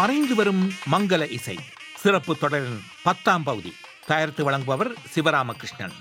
மறைந்து வரும் மங்கள இசை சிறப்பு தொடரின் பத்தாம் பகுதி தயாரித்து வழங்குபவர் சிவராமகிருஷ்ணன்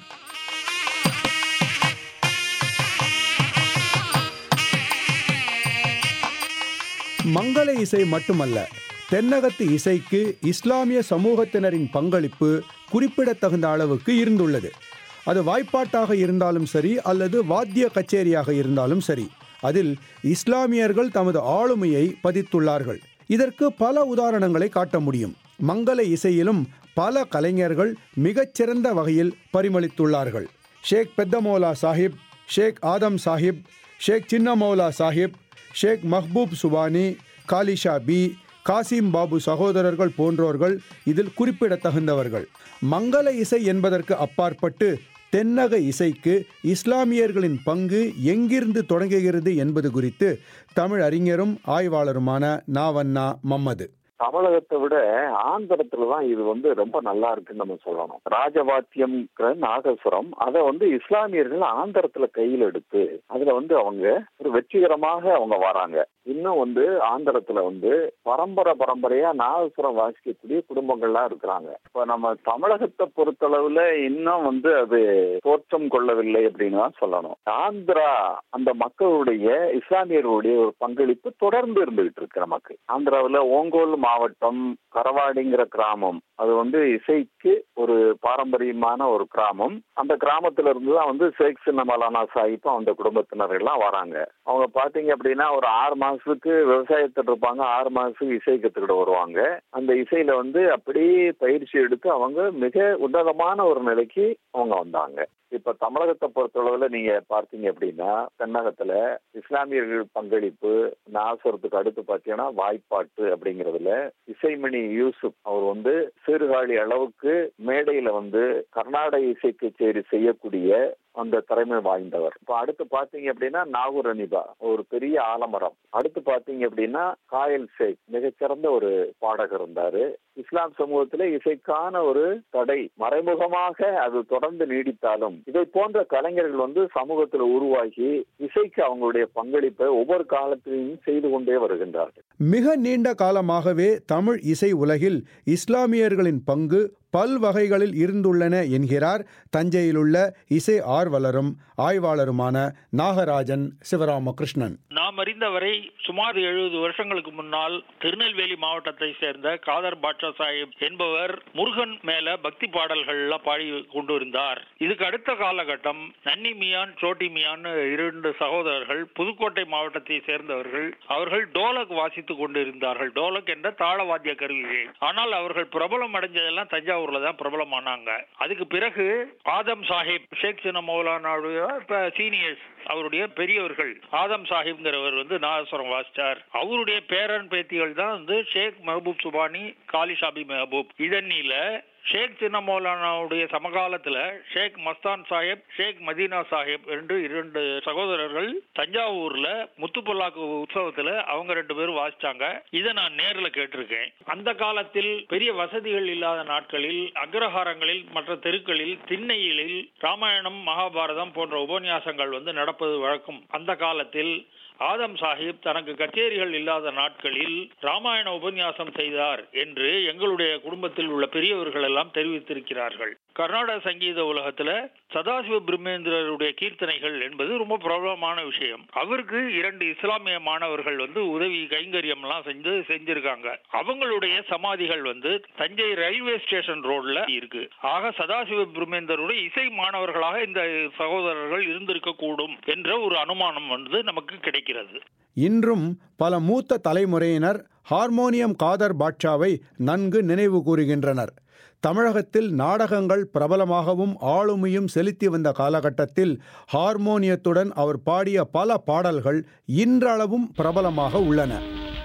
மங்கள இசை மட்டுமல்ல தென்னகத்து இசைக்கு இஸ்லாமிய சமூகத்தினரின் பங்களிப்பு குறிப்பிடத்தகுந்த அளவுக்கு இருந்துள்ளது அது வாய்ப்பாட்டாக இருந்தாலும் சரி அல்லது வாத்திய கச்சேரியாக இருந்தாலும் சரி அதில் இஸ்லாமியர்கள் தமது ஆளுமையை பதித்துள்ளார்கள் இதற்கு பல உதாரணங்களை காட்ட முடியும் மங்கள இசையிலும் பல கலைஞர்கள் மிகச்சிறந்த வகையில் பரிமளித்துள்ளார்கள் ஷேக் பெத்தமோலா சாஹிப் ஷேக் ஆதம் சாஹிப் ஷேக் சின்னமௌலா சாஹிப் ஷேக் மஹ்பூப் சுபானி காலிஷா பி காசிம் பாபு சகோதரர்கள் போன்றோர்கள் இதில் குறிப்பிடத்தகுந்தவர்கள் மங்கள இசை என்பதற்கு அப்பாற்பட்டு தென்னக இசைக்கு இஸ்லாமியர்களின் பங்கு எங்கிருந்து தொடங்குகிறது என்பது குறித்து தமிழ் அறிஞரும் ஆய்வாளருமான நாவண்ணா மம்மது தமிழகத்தை விட ஆந்திரத்துல தான் இது வந்து ரொம்ப நல்லா இருக்குன்னு நம்ம சொல்லணும் ராஜவாத்தியம் நாகசுரம் அதை வந்து இஸ்லாமியர்கள் ஆந்திரத்துல கையில் எடுத்து அதுல வந்து அவங்க ஒரு வெற்றிகரமாக அவங்க வராங்க இன்னும் வந்து ஆந்திரத்துல வந்து பரம்பரை பரம்பரையா நாகசுரம் வாசிக்கக்கூடிய குடும்பங்கள்லாம் இருக்கிறாங்க இப்ப நம்ம தமிழகத்தை பொறுத்தளவுல இன்னும் வந்து அது தோற்றம் கொள்ளவில்லை அப்படின்னு தான் சொல்லணும் ஆந்திரா அந்த மக்களுடைய இஸ்லாமியர்களுடைய ஒரு பங்களிப்பு தொடர்ந்து இருந்துகிட்டு இருக்கு நமக்கு ஆந்திராவில் ஓங்கோல் மாவட்டம் கரவாடிங்கிற கிராமம் அது வந்து இசைக்கு ஒரு பாரம்பரியமான ஒரு கிராமம் அந்த கிராமத்துல இருந்து தான் வந்து ஷேக் சின்ன மலானா சாஹிப்பும் அந்த குடும்பத்தினர் எல்லாம் வராங்க அவங்க பாத்தீங்க அப்படின்னா ஒரு ஆறு மாசத்துக்கு விவசாயத்தில் இருப்பாங்க ஆறு மாசத்துக்கு இசை கத்துக்கிட்டு வருவாங்க அந்த இசையில வந்து அப்படியே பயிற்சி எடுத்து அவங்க மிக உன்னதமான ஒரு நிலைக்கு அவங்க வந்தாங்க இப்ப தமிழகத்தை பொறுத்தளவுல நீங்க பார்த்தீங்க அப்படின்னா தென்னகத்துல இஸ்லாமியர்கள் பங்களிப்பு நாசரத்துக்கு அடுத்து பாத்தீங்கன்னா வாய்ப்பாட்டு அப்படிங்கறதுல இசைமணி யூசுப் அவர் வந்து சீர்காழி அளவுக்கு மேடையில வந்து கர்நாடக இசை கச்சேரி செய்யக்கூடிய அந்த திறமை வாய்ந்தவர் இப்ப அடுத்து பாத்தீங்க அப்படின்னா நாகூர் அனிபா ஒரு பெரிய ஆலமரம் அடுத்து பாத்தீங்க அப்படின்னா காயல் ஷேக் மிகச்சிறந்த ஒரு பாடகர் இருந்தாரு இஸ்லாம் சமூகத்துல இசைக்கான ஒரு தடை மறைமுகமாக அது தொடர்ந்து நீடித்தாலும் இதை போன்ற கலைஞர்கள் வந்து சமூகத்துல உருவாகி இசைக்கு அவங்களுடைய பங்களிப்பை ஒவ்வொரு காலத்திலையும் செய்து கொண்டே வருகின்றார்கள் மிக நீண்ட காலமாகவே தமிழ் இசை உலகில் இஸ்லாமியர்களின் பங்கு பல்வகைகளில் இருந்துள்ளன என்கிறார் தஞ்சையிலுள்ள இசை ஆர்வலரும் ஆய்வாளருமான நாகராஜன் சிவராமகிருஷ்ணன் நாம் அறிந்தவரை சுமார் எழுபது வருஷங்களுக்கு முன்னால் திருநெல்வேலி மாவட்டத்தை சேர்ந்த காதர் பாட்ஷா சாஹிப் என்பவர் முருகன் மேல பக்தி பாடல்கள்லாம் பாடி கொண்டு இருந்தார் இதுக்கு அடுத்த காலகட்டம் நன்னி மியான் சோட்டி மியான் இரண்டு சகோதரர்கள் புதுக்கோட்டை மாவட்டத்தை சேர்ந்தவர்கள் அவர்கள் டோலக் வாசித்துக் கொண்டிருந்தார்கள் டோலக் என்ற தாளவாத்திய கருவியை ஆனால் அவர்கள் பிரபலம் அடைஞ்சதெல்லாம் தஞ்சாவூர்ல தான் பிரபலமானாங்க அதுக்கு பிறகு ஆதம் சாஹிப் ஷேக் சின்ன மௌலானாவுடைய சீனியர்ஸ் அவருடைய பெரியவர்கள் ஆதம் சாஹிப்ங்கிறவர் வந்து நாதஸ்வரம் வாசிச்சார் அவருடைய பேரன் பேத்திகள் தான் வந்து ஷேக் மெஹபூப் சுபானி காலிஷாபி மெஹபூப் இதன்னில ஷேக் சின்ன மௌலானாவுடைய சமகாலத்துல ஷேக் மஸ்தான் சாஹிப் ஷேக் மதீனா சாஹிப் என்று இரண்டு சகோதரர்கள் தஞ்சாவூர்ல முத்துப்பல்லாக்கு உற்சவத்துல அவங்க ரெண்டு பேரும் வாசிச்சாங்க இதை நான் நேர்ல கேட்டிருக்கேன் அந்த காலத்தில் பெரிய வசதிகள் இல்லாத நாட்களில் அக்ரஹாரங்களில் மற்ற தெருக்களில் திண்ணையிலில் ராமாயணம் மகாபாரதம் போன்ற உபன்யாசங்கள் வந்து நடப்பது வழக்கம் அந்த காலத்தில் ஆதம் சாஹிப் தனக்கு கச்சேரிகள் இல்லாத நாட்களில் ராமாயண உபன்யாசம் செய்தார் என்று எங்களுடைய குடும்பத்தில் உள்ள பெரியவர்கள் எல்லாம் தெரிவித்திருக்கிறார்கள் கர்நாடக சங்கீத உலகத்துல சதாசிவ பிரம்மேந்திரருடைய கீர்த்தனைகள் என்பது ரொம்ப பிரபலமான விஷயம் அவருக்கு இரண்டு இஸ்லாமிய மாணவர்கள் வந்து உதவி கைங்கரியம் எல்லாம் செஞ்சு செஞ்சிருக்காங்க அவங்களுடைய சமாதிகள் வந்து தஞ்சை ரயில்வே ஸ்டேஷன் ரோட்ல இருக்கு ஆக சதாசிவ பிரம்மேந்தருடைய இசை மாணவர்களாக இந்த சகோதரர்கள் இருந்திருக்க கூடும் என்ற ஒரு அனுமானம் வந்து நமக்கு கிடைக்கிறது இன்றும் பல மூத்த தலைமுறையினர் ஹார்மோனியம் காதர் பாட்ஷாவை நன்கு நினைவு கூறுகின்றனர் தமிழகத்தில் நாடகங்கள் பிரபலமாகவும் ஆளுமையும் செலுத்தி வந்த காலகட்டத்தில் ஹார்மோனியத்துடன் அவர் பாடிய பல பாடல்கள் இன்றளவும் பிரபலமாக உள்ளன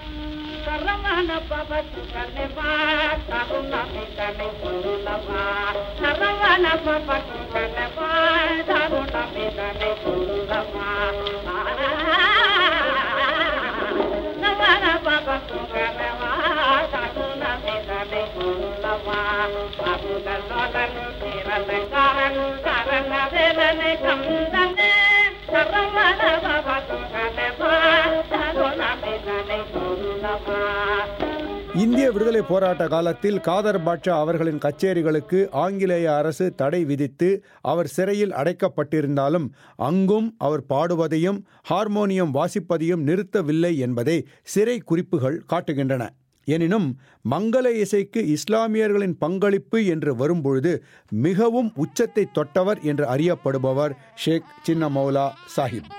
சரவண பவத்து கனவா கருண மிதனை குருலவா சரவண பவத்து கனவா கருண மிதனை குருலவா சரவண பவத்து கனவா கருண மிதனை குருலவா பபுத சோதன் திரன காரன் கரண வேலனை கந்தனே சரவண பவத்து கனவா கருண மிதனை குருலவா இந்த இந்திய விடுதலை போராட்ட காலத்தில் காதர் பாட்ஷா அவர்களின் கச்சேரிகளுக்கு ஆங்கிலேய அரசு தடை விதித்து அவர் சிறையில் அடைக்கப்பட்டிருந்தாலும் அங்கும் அவர் பாடுவதையும் ஹார்மோனியம் வாசிப்பதையும் நிறுத்தவில்லை என்பதை சிறை குறிப்புகள் காட்டுகின்றன எனினும் மங்கள இசைக்கு இஸ்லாமியர்களின் பங்களிப்பு என்று வரும்பொழுது மிகவும் உச்சத்தை தொட்டவர் என்று அறியப்படுபவர் ஷேக் சின்ன மௌலா சாஹிப்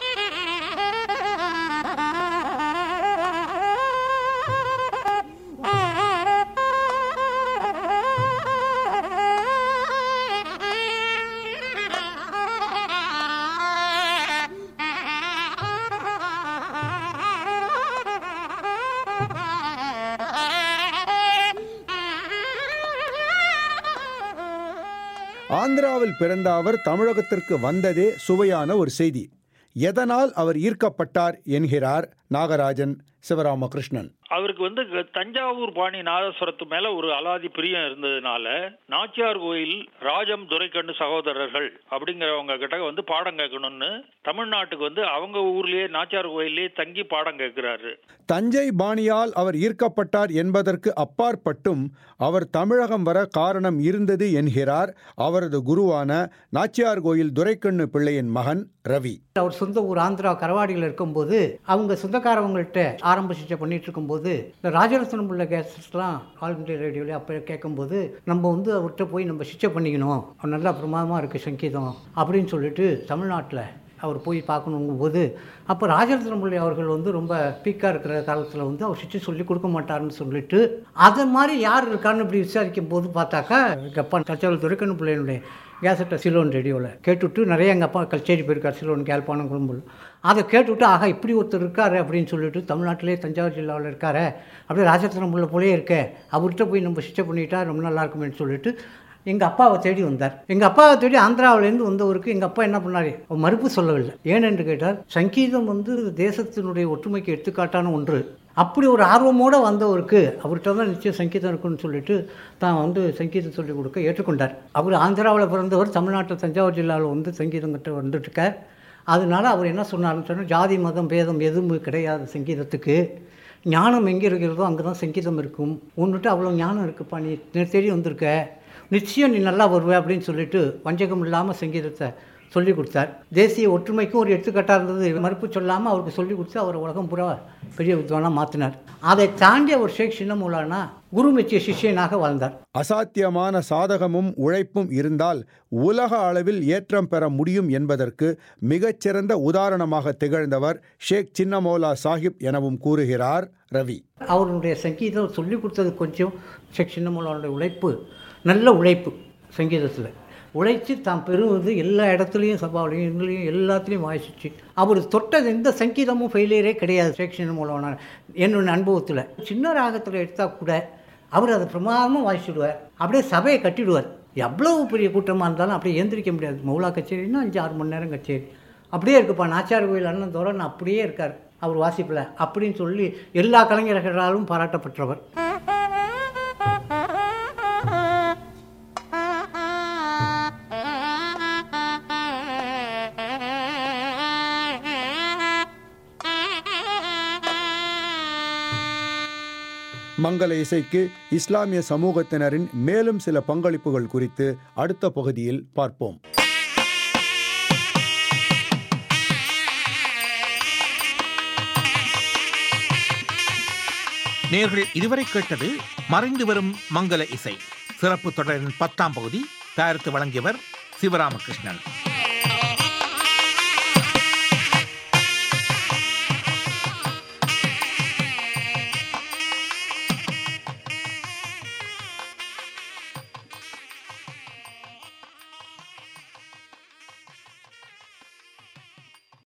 ஆந்திராவில் பிறந்த அவர் தமிழகத்திற்கு வந்ததே சுவையான ஒரு செய்தி எதனால் அவர் ஈர்க்கப்பட்டார் என்கிறார் நாகராஜன் சிவராமகிருஷ்ணன் அவருக்கு வந்து க- தஞ்சாவூர் பாணி நாதஸ்வரத்து மேல ஒரு அலாதி பிரியம் இருந்ததுனால நாச்சியார் கோயில் ராஜம் துரைக்கண்ணு சகோதரர்கள் அப்படிங்கிறவங்க கிட்ட வந்து பாடம் கேட்கணும்னு தமிழ்நாட்டுக்கு வந்து அவங்க ஊர்லயே நாச்சியார் கோயிலே தங்கி பாடம் கேட்கிறாரு தஞ்சை பாணியால் அவர் ஈர்க்கப்பட்டார் என்பதற்கு அப்பாற்பட்டும் அவர் தமிழகம் வர காரணம் இருந்தது என்கிறார் அவரது குருவான நாச்சியார் கோயில் துரைக்கண்ணு பிள்ளையின் மகன் ரவி அவர் சொந்த ஊர் ஆந்திரா கரவாடியில் இருக்கும்போது அவங்க சொந்தக்காரவங்கள்ட்ட ஆரம்ப சிகிச்சை பண்ணிட்டு இருக்கும்போது இந்த ராஜரத்னம் உள்ள கேசட்ஸ்லாம் ஆல் இண்டியா ரேடியோவில் அப்போ கேட்கும்போது நம்ம வந்து அவர்கிட்ட போய் நம்ம சிகிச்சை பண்ணிக்கணும் அவர் நல்லா பிரமாதமாக இருக்குது சங்கீதம் அப்படின்னு சொல்லிட்டு தமிழ்நாட்டில் அவர் போய் பார்க்கணுங்கும் போது அப்போ ராஜரத்னம் பிள்ளை அவர்கள் வந்து ரொம்ப பீக்காக இருக்கிற காலத்தில் வந்து அவர் சிகிச்சை சொல்லி கொடுக்க மாட்டாருன்னு சொல்லிட்டு அது மாதிரி யார் இருக்கான்னு இப்படி விசாரிக்கும் போது பார்த்தாக்கா எங்கள் அப்பா தச்சாவல் துரைக்கண்ணு பிள்ளையினுடைய கேசட்டை சிலோன் ரேடியோவில் கேட்டுவிட்டு நிறைய எங்கள் அப்பா கச்சேரி போயிருக்கார் சிலோன் கேல்பானம் குழும்புல் அதை கேட்டுவிட்டு ஆகா இப்படி ஒருத்தர் இருக்காரு அப்படின்னு சொல்லிட்டு தமிழ்நாட்டிலே தஞ்சாவூர் ஜில்லாவில் இருக்காரு அப்படியே ராஜரத்னம் உள்ள போலே இருக்க அவர்கிட்ட போய் நம்ம சிஸ்டர் பண்ணிட்டா ரொம்ப நல்லா இருக்குமேன்னு சொல்லிட்டு எங்கள் அப்பாவை தேடி வந்தார் எங்கள் அப்பாவை தேடி ஆந்திராவிலேருந்து வந்தவருக்கு எங்கள் அப்பா என்ன பண்ணார் அவர் மறுப்பு சொல்லவில்லை ஏனென்று கேட்டால் சங்கீதம் வந்து தேசத்தினுடைய ஒற்றுமைக்கு எடுத்துக்காட்டான ஒன்று அப்படி ஒரு ஆர்வமோடு வந்தவருக்கு அவர்கிட்ட தான் நிச்சயம் சங்கீதம் இருக்குன்னு சொல்லிட்டு தான் வந்து சங்கீதம் சொல்லிக் கொடுக்க ஏற்றுக்கொண்டார் அவர் ஆந்திராவில் பிறந்தவர் தமிழ்நாட்டு தஞ்சாவூர் ஜில்லாவில் வந்து சங்கீதம் கிட்ட வந்துட்டுருக்கார் அதனால அவர் என்ன சொன்னார்னு சொன்னால் ஜாதி மதம் பேதம் எதுவுமே கிடையாது சங்கீதத்துக்கு ஞானம் எங்கே இருக்கிறதோ அங்கே தான் சங்கீதம் இருக்கும் உன்னிட்டு அவ்வளோ ஞானம் இருக்குப்பா நீ நே- தேடி வந்திருக்க நிச்சயம் நீ நல்லா வருவே அப்படின்னு சொல்லிட்டு வஞ்சகம் இல்லாமல் சங்கீதத்தை சொல்லி கொடுத்தார் தேசிய ஒற்றுமைக்கும் ஒரு எடுத்துக்காட்டாக இருந்தது மறுப்பு சொல்லாமல் அவருக்கு சொல்லி கொடுத்து அவர் உலகம் பூரா பெரிய வித்வானாக மாற்றினார் அதை தாண்டி அவர் ஷேக் சின்னமூலானா குரு மெச்சிய சிஷ்யனாக வாழ்ந்தார் அசாத்தியமான சாதகமும் உழைப்பும் இருந்தால் உலக அளவில் ஏற்றம் பெற முடியும் என்பதற்கு மிகச்சிறந்த உதாரணமாக திகழ்ந்தவர் ஷேக் சின்னமௌலா சாஹிப் எனவும் கூறுகிறார் ரவி அவருடைய சங்கீதம் சொல்லி கொடுத்தது கொஞ்சம் ஷேக் சின்னமூலானுடைய உழைப்பு நல்ல உழைப்பு சங்கீதத்தில் உழைச்சி தான் பெறுவது எல்லா இடத்துலையும் சபாவிலையும் இதுலையும் எல்லாத்துலேயும் வாசிச்சு அவர் தொட்டது எந்த சங்கீதமும் ஃபெயிலியரே கிடையாது ஷேக் சின்னமூலான என்னோட அனுபவத்தில் சின்ன ராகத்தில் எடுத்தால் கூட அவர் அதை பிரமாதமாக வாசிச்சுடுவார் அப்படியே சபையை கட்டிடுவார் எவ்வளவு பெரிய கூட்டமாக இருந்தாலும் அப்படியே எந்திரிக்க முடியாது மௌலா கச்சேரின்னா அஞ்சு ஆறு மணி நேரம் கச்சேரி அப்படியே இருக்குப்பா நாச்சார் கோயில் அண்ணன் தோரன் அப்படியே இருக்கார் அவர் வாசிப்பில் அப்படின்னு சொல்லி எல்லா கலைஞர்களாலும் பாராட்டப்பட்டவர் மங்கள இசைக்கு இஸ்லாமிய சமூகத்தினரின் மேலும் சில பங்களிப்புகள் குறித்து அடுத்த பகுதியில் பார்ப்போம் நேர்கள் இதுவரை கேட்டது மறைந்து வரும் மங்கள இசை சிறப்பு தொடரின் பத்தாம் பகுதி தயாரித்து வழங்கியவர் சிவராமகிருஷ்ணன்